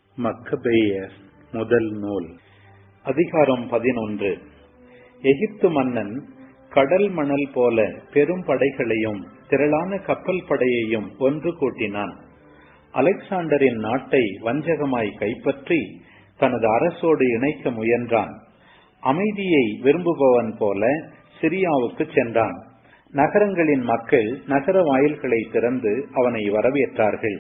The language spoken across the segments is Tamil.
மக்கபேயர் முதல் நூல் அதிகாரம் பதினொன்று எகிப்து மன்னன் கடல் மணல் போல பெரும் படைகளையும் திரளான கப்பல் படையையும் ஒன்று கூட்டினான் அலெக்சாண்டரின் நாட்டை வஞ்சகமாய் கைப்பற்றி தனது அரசோடு இணைக்க முயன்றான் அமைதியை விரும்புபவன் போல சிரியாவுக்கு சென்றான் நகரங்களின் மக்கள் நகர வாயில்களை திறந்து அவனை வரவேற்றார்கள்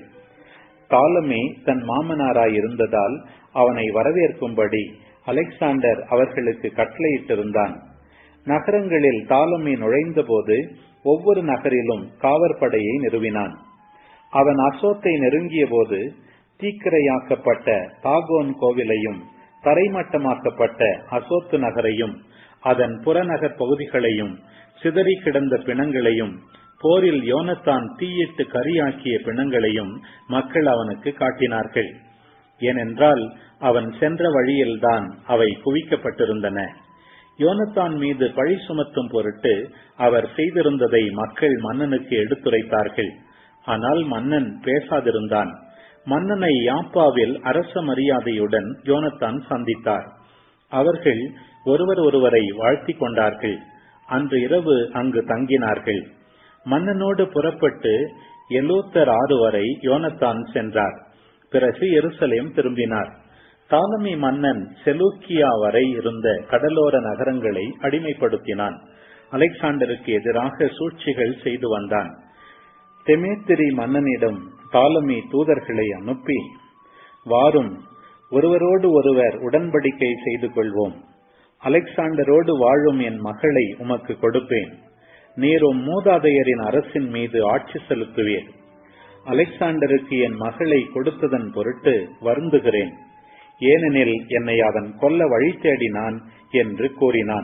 தாலமே தன் மாமனாராய் இருந்ததால் அவனை வரவேற்கும்படி அலெக்சாண்டர் அவர்களுக்கு கட்டளையிட்டிருந்தான் நகரங்களில் தாலமே நுழைந்தபோது ஒவ்வொரு நகரிலும் காவற்படையை நிறுவினான் அவன் அசோத்தை நெருங்கிய போது தீக்கிரையாக்கப்பட்ட தாகோன் கோவிலையும் தரைமட்டமாக்கப்பட்ட அசோத்து நகரையும் அதன் புறநகர் பகுதிகளையும் சிதறி கிடந்த பிணங்களையும் போரில் யோனத்தான் தீயிட்டு கரியாக்கிய பிணங்களையும் மக்கள் அவனுக்கு காட்டினார்கள் ஏனென்றால் அவன் சென்ற வழியில்தான் அவை குவிக்கப்பட்டிருந்தன யோனத்தான் மீது பழி சுமத்தும் பொருட்டு அவர் செய்திருந்ததை மக்கள் மன்னனுக்கு எடுத்துரைத்தார்கள் ஆனால் மன்னன் பேசாதிருந்தான் மன்னனை யாப்பாவில் அரச மரியாதையுடன் யோனத்தான் சந்தித்தார் அவர்கள் ஒருவர் ஒருவரை வாழ்த்திக் கொண்டார்கள் அன்று இரவு அங்கு தங்கினார்கள் மன்னனோடு புறப்பட்டு எலூத்தர் ஆறு வரை யோனத்தான் சென்றார் பிறகு எருசலேம் திரும்பினார் தாலமி மன்னன் செலூக்கியா வரை இருந்த கடலோர நகரங்களை அடிமைப்படுத்தினான் அலெக்சாண்டருக்கு எதிராக சூழ்ச்சிகள் செய்து வந்தான் தெமேத்திரி மன்னனிடம் தாலமி தூதர்களை அனுப்பி வாரும் ஒருவரோடு ஒருவர் உடன்படிக்கை செய்து கொள்வோம் அலெக்சாண்டரோடு வாழும் என் மகளை உமக்கு கொடுப்பேன் நீரும் மூதாதையரின் அரசின் மீது ஆட்சி செலுத்துவீர் அலெக்சாண்டருக்கு என் மகளை கொடுத்ததன் பொருட்டு வருந்துகிறேன் ஏனெனில் என்னை அவன் கொல்ல வழி தேடினான் என்று கூறினான்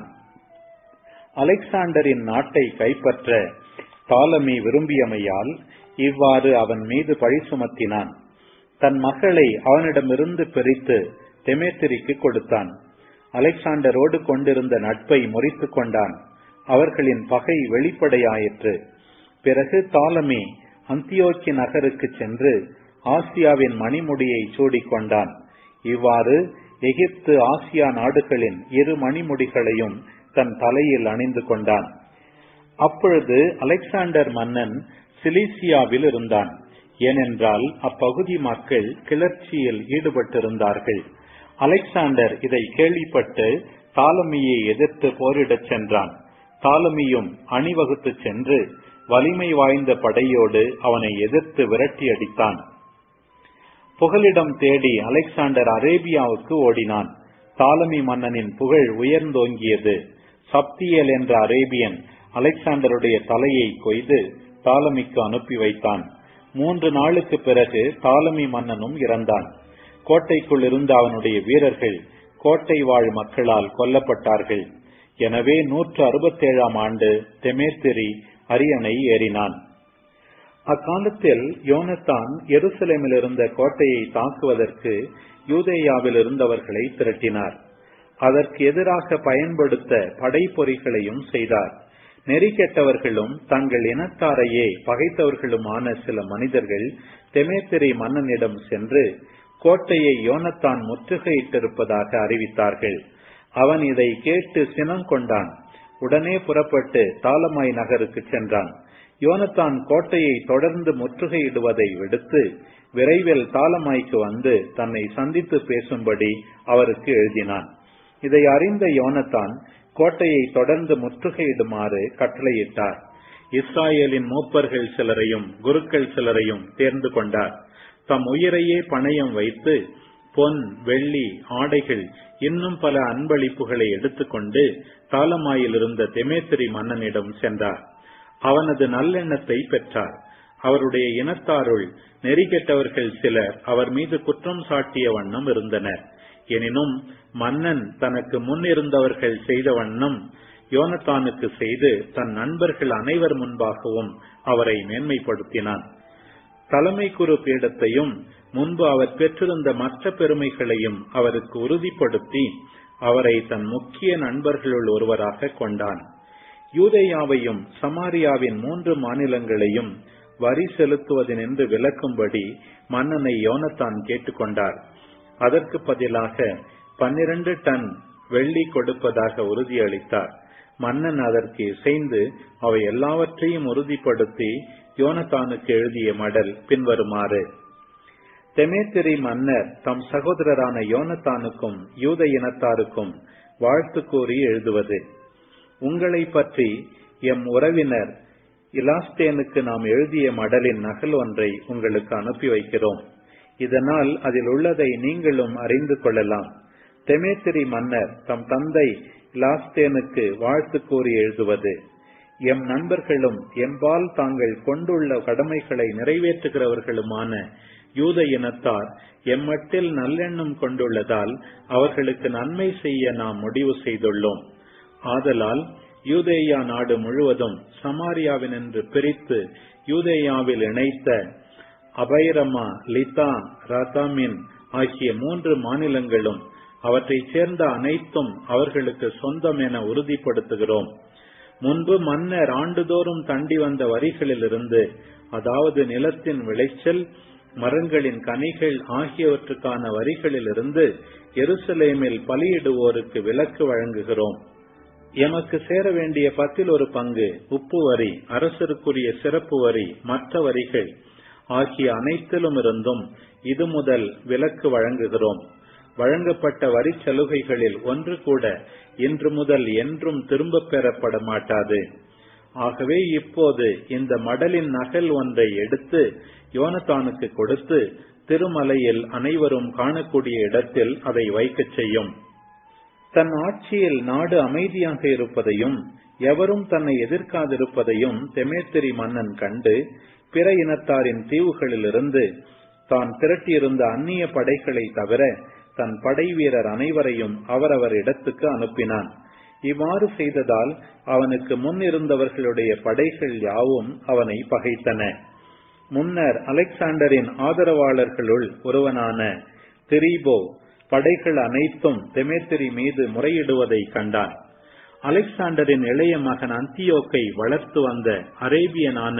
அலெக்சாண்டரின் நாட்டை கைப்பற்ற தாலமி விரும்பியமையால் இவ்வாறு அவன் மீது பழி சுமத்தினான் தன் மகளை அவனிடமிருந்து பிரித்து தெமேத்திரிக்கு கொடுத்தான் அலெக்சாண்டரோடு கொண்டிருந்த நட்பை முறித்து கொண்டான் அவர்களின் பகை வெளிப்படையாயிற்று பிறகு தாலமி அந்தியோக்கி நகருக்கு சென்று ஆசியாவின் மணிமுடியை சூடிக்கொண்டான் இவ்வாறு எகிப்து ஆசியா நாடுகளின் இரு மணிமுடிகளையும் தன் தலையில் அணிந்து கொண்டான் அப்பொழுது அலெக்சாண்டர் மன்னன் சிலிசியாவில் இருந்தான் ஏனென்றால் அப்பகுதி மக்கள் கிளர்ச்சியில் ஈடுபட்டிருந்தார்கள் அலெக்சாண்டர் இதை கேள்விப்பட்டு தாலமியை எதிர்த்து போரிடச் சென்றான் தாலமியும் அணிவகுத்து சென்று வலிமை வாய்ந்த படையோடு அவனை எதிர்த்து விரட்டி அடித்தான் புகலிடம் தேடி அலெக்சாண்டர் அரேபியாவுக்கு ஓடினான் தாலமி மன்னனின் புகழ் உயர்ந்தோங்கியது சப்தியல் என்ற அரேபியன் அலெக்சாண்டருடைய தலையை கொய்து தாலமிக்கு அனுப்பி வைத்தான் மூன்று நாளுக்கு பிறகு தாலமி மன்னனும் இறந்தான் கோட்டைக்குள் இருந்த அவனுடைய வீரர்கள் கோட்டை வாழ் மக்களால் கொல்லப்பட்டார்கள் எனவே நூற்று அறுபத்தேழாம் ஆண்டு தெமேத்திரி அரியணை ஏறினான் அக்காலத்தில் யோனத்தான் எருசலேமில் இருந்த கோட்டையை தாக்குவதற்கு யூதேயாவில் இருந்தவர்களை திரட்டினார் அதற்கு எதிராக பயன்படுத்த படைப்பொறிகளையும் செய்தார் நெறி கெட்டவர்களும் தங்கள் இனத்தாரையே பகைத்தவர்களுமான சில மனிதர்கள் தெமேத்திரை மன்னனிடம் சென்று கோட்டையை யோனத்தான் முற்றுகையிட்டிருப்பதாக அறிவித்தார்கள் அவன் இதை கேட்டு சினம் கொண்டான் உடனே புறப்பட்டு தாலமாய் நகருக்கு சென்றான் யோனத்தான் கோட்டையை தொடர்ந்து முற்றுகையிடுவதை விடுத்து விரைவில் தாலமாய்க்கு வந்து தன்னை சந்தித்து பேசும்படி அவருக்கு எழுதினான் இதை அறிந்த யோனத்தான் கோட்டையை தொடர்ந்து முற்றுகையிடுமாறு கட்டளையிட்டார் இஸ்ராயலின் மூப்பர்கள் சிலரையும் குருக்கள் சிலரையும் தேர்ந்து கொண்டார் தம் உயிரையே பணயம் வைத்து பொன் வெள்ளி ஆடைகள் இன்னும் பல அன்பளிப்புகளை எடுத்துக்கொண்டு தாலமாயில் இருந்த தெமேத்திரி மன்னனிடம் சென்றார் அவனது நல்லெண்ணத்தை பெற்றார் அவருடைய இனத்தாருள் நெறிகெட்டவர்கள் சிலர் அவர் மீது குற்றம் சாட்டிய வண்ணம் இருந்தனர் எனினும் மன்னன் தனக்கு முன் இருந்தவர்கள் செய்த வண்ணம் யோனத்தானுக்கு செய்து தன் நண்பர்கள் அனைவர் முன்பாகவும் அவரை மேன்மைப்படுத்தினான் தலைமை குரு பீடத்தையும் முன்பு அவர் பெற்றிருந்த மற்ற பெருமைகளையும் அவருக்கு உறுதிப்படுத்தி அவரை தன் முக்கிய நண்பர்களுள் ஒருவராக கொண்டான் யூதேயாவையும் சமாரியாவின் மூன்று மாநிலங்களையும் வரி செலுத்துவதென்று விலக்கும்படி மன்னனை யோனத்தான் கேட்டுக்கொண்டார் அதற்கு பதிலாக பன்னிரண்டு டன் வெள்ளி கொடுப்பதாக உறுதியளித்தார் மன்னன் அதற்கு இசைந்து அவை எல்லாவற்றையும் உறுதிப்படுத்தி யோனத்தானுக்கு எழுதிய மடல் பின்வருமாறு தெமேத்திரி மன்னர் தம் சகோதரரான யோனத்தானுக்கும் யூத இனத்தாருக்கும் வாழ்த்து கூறி எழுதுவது உங்களை பற்றி எம் உறவினர் இலாஸ்தேனுக்கு நாம் எழுதிய மடலின் நகல் ஒன்றை உங்களுக்கு அனுப்பி வைக்கிறோம் இதனால் அதில் உள்ளதை நீங்களும் அறிந்து கொள்ளலாம் தெமேத்திரி மன்னர் தம் தந்தை இலாஸ்தேனுக்கு வாழ்த்து கூறி எழுதுவது எம் நண்பர்களும் எம்பால் தாங்கள் கொண்டுள்ள கடமைகளை நிறைவேற்றுகிறவர்களுமான யூத இனத்தார் எம்மட்டில் நல்லெண்ணம் கொண்டுள்ளதால் அவர்களுக்கு நன்மை செய்ய நாம் முடிவு செய்துள்ளோம் ஆதலால் யூதேயா நாடு முழுவதும் சமாரியாவினின்று பிரித்து யூதேயாவில் இணைத்த அபைரமா லிதா ரதாமின் ஆகிய மூன்று மாநிலங்களும் அவற்றைச் சேர்ந்த அனைத்தும் அவர்களுக்கு சொந்தம் என உறுதிப்படுத்துகிறோம் முன்பு மன்னர் ஆண்டுதோறும் தண்டி வந்த வரிகளிலிருந்து அதாவது நிலத்தின் விளைச்சல் மரங்களின் கனிகள் ஆகியவற்றுக்கான வரிகளிலிருந்து எருசலேமில் பலியிடுவோருக்கு விலக்கு வழங்குகிறோம் எமக்கு சேர வேண்டிய பத்தில் ஒரு பங்கு உப்பு வரி அரசருக்குரிய சிறப்பு வரி மற்ற வரிகள் ஆகிய அனைத்திலும் இருந்தும் இது முதல் விலக்கு வழங்குகிறோம் வழங்கப்பட்ட வரி சலுகைகளில் ஒன்று கூட இன்று முதல் என்றும் திரும்பப் பெறப்பட மாட்டாது ஆகவே இப்போது இந்த மடலின் நகல் ஒன்றை எடுத்து யோனத்தானுக்கு கொடுத்து திருமலையில் அனைவரும் காணக்கூடிய இடத்தில் அதை வைக்கச் செய்யும் தன் ஆட்சியில் நாடு அமைதியாக இருப்பதையும் எவரும் தன்னை எதிர்க்காதிருப்பதையும் தெமேத்திரி மன்னன் கண்டு பிற இனத்தாரின் தீவுகளிலிருந்து தான் திரட்டியிருந்த அந்நிய படைகளை தவிர தன் படை வீரர் அனைவரையும் அவரவர் இடத்துக்கு அனுப்பினான் இவ்வாறு செய்ததால் அவனுக்கு முன் இருந்தவர்களுடைய படைகள் யாவும் அவனை பகைத்தன முன்னர் அலெக்சாண்டரின் ஆதரவாளர்களுள் ஒருவனான திரிபோ படைகள் அனைத்தும் தெமேத்திரி மீது முறையிடுவதை கண்டான் அலெக்சாண்டரின் இளைய மகன் அந்தியோக்கை வளர்த்து வந்த அரேபியனான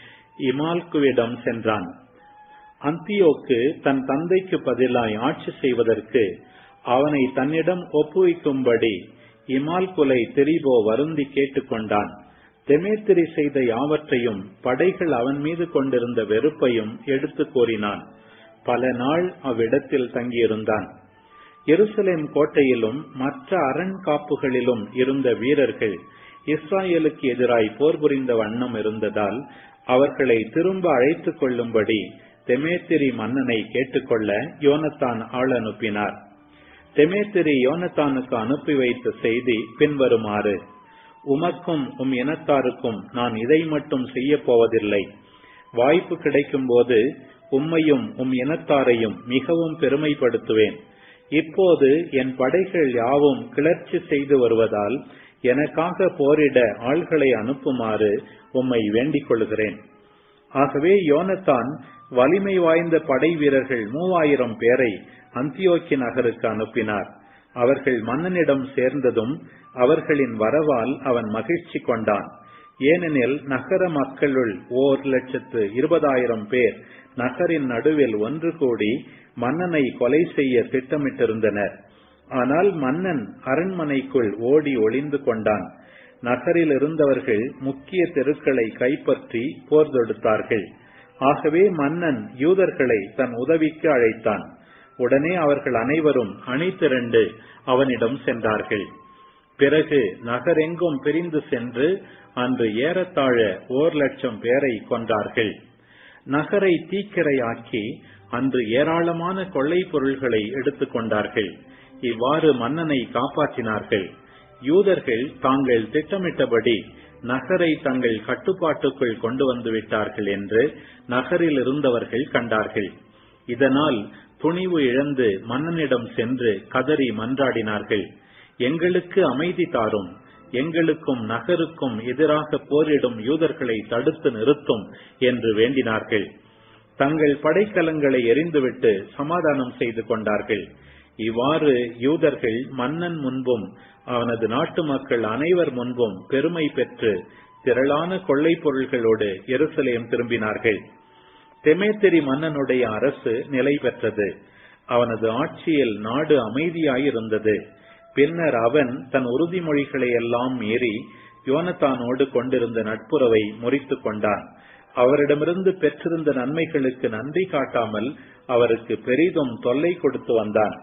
இமால்குவிடம் சென்றான் அந்தியோக்கு தன் தந்தைக்கு பதிலாய் ஆட்சி செய்வதற்கு அவனை தன்னிடம் ஒப்புவிக்கும்படி இமால்குலை திரிபோ வருந்தி கேட்டுக்கொண்டான் தெமேத்திரி செய்த யாவற்றையும் படைகள் அவன் மீது கொண்டிருந்த வெறுப்பையும் எடுத்து கூறினான் பல நாள் அவ்விடத்தில் தங்கியிருந்தான் எருசலேம் கோட்டையிலும் மற்ற அரண் காப்புகளிலும் இருந்த வீரர்கள் இஸ்ராயலுக்கு எதிராய் போர் புரிந்த வண்ணம் இருந்ததால் அவர்களை திரும்ப அழைத்துக் கொள்ளும்படி தெமேத்திரி மன்னனை கேட்டுக்கொள்ள யோனத்தான் ஆள் அனுப்பினார் தெமேத்திரி யோனத்தானுக்கு அனுப்பி வைத்த செய்தி பின்வருமாறு உமக்கும் உம் இனத்தாருக்கும் நான் இதை மட்டும் செய்ய போவதில்லை வாய்ப்பு கிடைக்கும் போது உம்மையும் உம் இனத்தாரையும் மிகவும் பெருமைப்படுத்துவேன் இப்போது என் படைகள் யாவும் கிளர்ச்சி செய்து வருவதால் எனக்காக போரிட ஆள்களை அனுப்புமாறு உம்மை வேண்டிக் கொள்கிறேன் ஆகவே யோனத்தான் வலிமை வாய்ந்த படை வீரர்கள் மூவாயிரம் பேரை அந்தியோக்கி நகருக்கு அனுப்பினார் அவர்கள் மன்னனிடம் சேர்ந்ததும் அவர்களின் வரவால் அவன் மகிழ்ச்சி கொண்டான் ஏனெனில் நகர மக்களுள் ஓர் லட்சத்து இருபதாயிரம் பேர் நகரின் நடுவில் ஒன்று கூடி மன்னனை கொலை செய்ய திட்டமிட்டிருந்தனர் ஆனால் மன்னன் அரண்மனைக்குள் ஓடி ஒளிந்து கொண்டான் நகரில் இருந்தவர்கள் முக்கிய தெருக்களை கைப்பற்றி போர் தொடுத்தார்கள் ஆகவே மன்னன் யூதர்களை தன் உதவிக்கு அழைத்தான் உடனே அவர்கள் அனைவரும் அணி திரண்டு அவனிடம் சென்றார்கள் பிறகு நகரெங்கும் பிரிந்து சென்று அன்று ஏறத்தாழ ஓர் லட்சம் பேரை கொன்றார்கள் நகரை தீக்கிரையாக்கி அன்று ஏராளமான கொள்ளை பொருள்களை எடுத்துக் கொண்டார்கள் இவ்வாறு மன்னனை காப்பாற்றினார்கள் யூதர்கள் தாங்கள் திட்டமிட்டபடி நகரை தங்கள் கட்டுப்பாட்டுக்குள் கொண்டு வந்து விட்டார்கள் என்று நகரில் இருந்தவர்கள் கண்டார்கள் இதனால் துணிவு இழந்து மன்னனிடம் சென்று கதறி மன்றாடினார்கள் எங்களுக்கு அமைதி தாரும் எங்களுக்கும் நகருக்கும் எதிராக போரிடும் யூதர்களை தடுத்து நிறுத்தும் என்று வேண்டினார்கள் தங்கள் படைக்கலங்களை எரிந்துவிட்டு சமாதானம் செய்து கொண்டார்கள் இவ்வாறு யூதர்கள் மன்னன் முன்பும் அவனது நாட்டு மக்கள் அனைவர் முன்பும் பெருமை பெற்று திரளான கொள்ளை பொருள்களோடு எருசலேம் திரும்பினார்கள் தெமேத்திரி மன்னனுடைய அரசு நிலை பெற்றது அவனது ஆட்சியில் நாடு அமைதியாயிருந்தது பின்னர் அவன் தன் உறுதிமொழிகளை எல்லாம் மீறி யோனத்தானோடு கொண்டிருந்த நட்புறவை முறித்து கொண்டான் அவரிடமிருந்து பெற்றிருந்த நன்மைகளுக்கு நன்றி காட்டாமல் அவருக்கு பெரிதும் தொல்லை கொடுத்து வந்தான்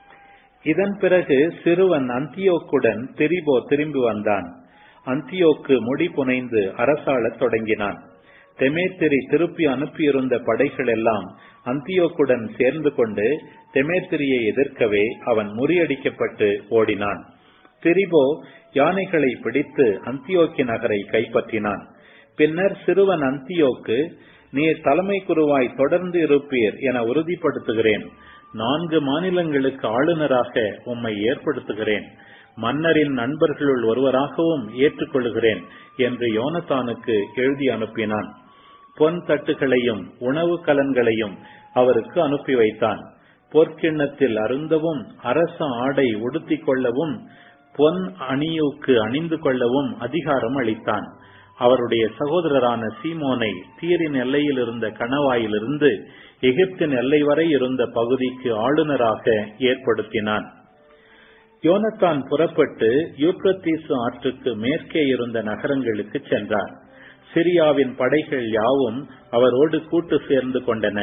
இதன் பிறகு சிறுவன் அந்தியோக்குடன் திரிபோ திரும்பி வந்தான் அந்தியோக்கு முடி புனைந்து அரசாளத் தொடங்கினான் தெமேத்திரி திருப்பி அனுப்பியிருந்த படைகள் எல்லாம் அந்தியோக்குடன் சேர்ந்து கொண்டு தெமேத்திரியை எதிர்க்கவே அவன் முறியடிக்கப்பட்டு ஓடினான் திரிபோ யானைகளை பிடித்து அந்தியோக்கி நகரை கைப்பற்றினான் பின்னர் சிறுவன் அந்தியோக்கு நீர் தலைமை குருவாய் தொடர்ந்து இருப்பீர் என உறுதிப்படுத்துகிறேன் நான்கு மாநிலங்களுக்கு ஆளுநராக உம்மை ஏற்படுத்துகிறேன் மன்னரின் நண்பர்களுள் ஒருவராகவும் ஏற்றுக்கொள்கிறேன் என்று யோனத்தானுக்கு எழுதி அனுப்பினான் பொன் தட்டுகளையும் உணவு கலன்களையும் அவருக்கு அனுப்பி வைத்தான் பொற்கிண்ணத்தில் அருந்தவும் அரச ஆடை உடுத்திக் கொள்ளவும் பொன் அணியுக்கு அணிந்து கொள்ளவும் அதிகாரம் அளித்தான் அவருடைய சகோதரரான சீமோனை தீரின் எல்லையில் இருந்த கணவாயிலிருந்து எகிப்தின் எல்லை வரை இருந்த பகுதிக்கு ஆளுநராக ஏற்படுத்தினான் யோனத்தான் புறப்பட்டு யூப்ரத்தீசு ஆற்றுக்கு மேற்கே இருந்த நகரங்களுக்கு சென்றார் சிரியாவின் படைகள் யாவும் அவரோடு கூட்டு சேர்ந்து கொண்டன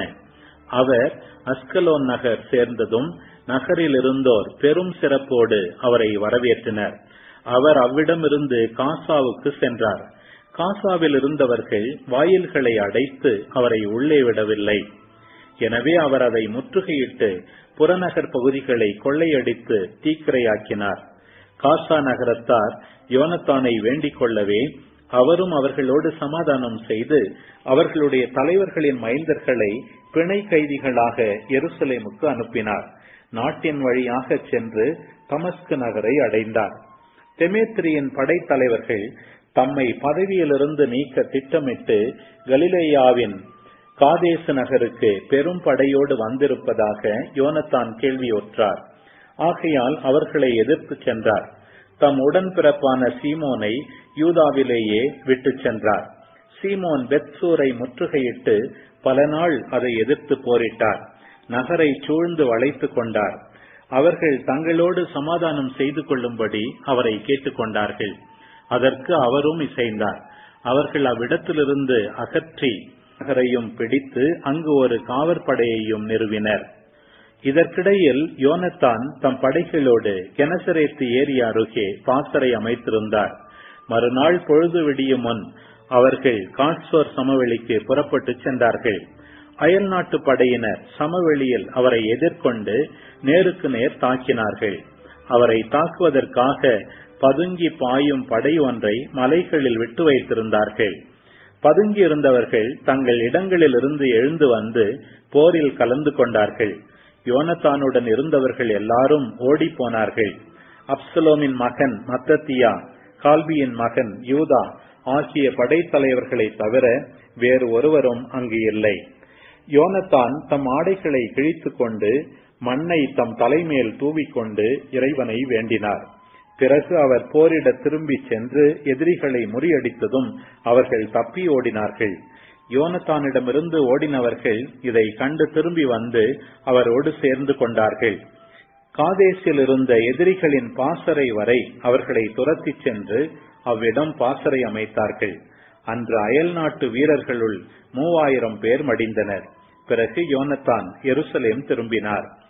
அவர் அஸ்கலோன் நகர் சேர்ந்ததும் நகரில் இருந்தோர் பெரும் சிறப்போடு அவரை வரவேற்றனர் அவர் அவ்விடமிருந்து காசாவுக்கு சென்றார் காசாவில் இருந்தவர்கள் வாயில்களை அடைத்து அவரை உள்ளே விடவில்லை எனவே அவர் அதை முற்றுகையிட்டு புறநகர் பகுதிகளை கொள்ளையடித்து தீக்கிரையாக்கினார் காசா நகரத்தார் யோனத்தானை வேண்டிக் கொள்ளவே அவரும் அவர்களோடு சமாதானம் செய்து அவர்களுடைய தலைவர்களின் மைந்தர்களை பிணை கைதிகளாக எருசலேமுக்கு அனுப்பினார் நாட்டின் வழியாக சென்று தமஸ்கு நகரை அடைந்தார் தெமேத்திரியின் படைத்தலைவர்கள் தம்மை பதவியிலிருந்து நீக்க திட்டமிட்டு கலிலேயாவின் காதேசு நகருக்கு பெரும் படையோடு வந்திருப்பதாக யோனத்தான் கேள்வியுற்றார் ஆகையால் அவர்களை எதிர்த்து சென்றார் தம் உடன்பிறப்பான சீமோனை யூதாவிலேயே விட்டு சென்றார் சீமோன் பெத்சூரை முற்றுகையிட்டு பல நாள் அதை எதிர்த்து போரிட்டார் நகரை சூழ்ந்து வளைத்துக் கொண்டார் அவர்கள் தங்களோடு சமாதானம் செய்து கொள்ளும்படி அவரை கேட்டுக்கொண்டார்கள் அதற்கு அவரும் இசைந்தார் அவர்கள் அவ்விடத்திலிருந்து அகற்றி நகரையும் பிடித்து அங்கு ஒரு காவற்படையையும் நிறுவினர் இதற்கிடையில் யோனத்தான் தம் படைகளோடு கெனசரேத்து ஏரி அருகே பாசறை அமைத்திருந்தார் மறுநாள் பொழுது விடியும் முன் அவர்கள் காட்சோர் சமவெளிக்கு புறப்பட்டு சென்றார்கள் அயல் நாட்டு படையினர் சமவெளியில் அவரை எதிர்கொண்டு நேருக்கு நேர் தாக்கினார்கள் அவரை தாக்குவதற்காக பதுங்கி பாயும் படை ஒன்றை மலைகளில் விட்டு வைத்திருந்தார்கள் பதுங்கி இருந்தவர்கள் தங்கள் இடங்களில் இருந்து எழுந்து வந்து போரில் கலந்து கொண்டார்கள் யோனத்தானுடன் இருந்தவர்கள் எல்லாரும் ஓடி போனார்கள் அப்சலோமின் மகன் மத்தத்தியா கால்பியின் மகன் யூதா ஆகிய படைத்தலைவர்களை தவிர வேறு ஒருவரும் அங்கு இல்லை யோனத்தான் தம் ஆடைகளை கிழித்துக் கொண்டு மண்ணை தம் தலைமேல் தூவிக்கொண்டு இறைவனை வேண்டினார் பிறகு அவர் போரிட திரும்பி சென்று எதிரிகளை முறியடித்ததும் அவர்கள் தப்பி ஓடினார்கள் யோனத்தானிடமிருந்து ஓடினவர்கள் இதை கண்டு திரும்பி வந்து அவரோடு சேர்ந்து கொண்டார்கள் காதேசில் இருந்த எதிரிகளின் பாசறை வரை அவர்களை துரத்தி சென்று அவ்விடம் பாசறை அமைத்தார்கள் அன்று அயல் நாட்டு வீரர்களுள் மூவாயிரம் பேர் மடிந்தனர் பிறகு யோனத்தான் எருசலேம் திரும்பினார்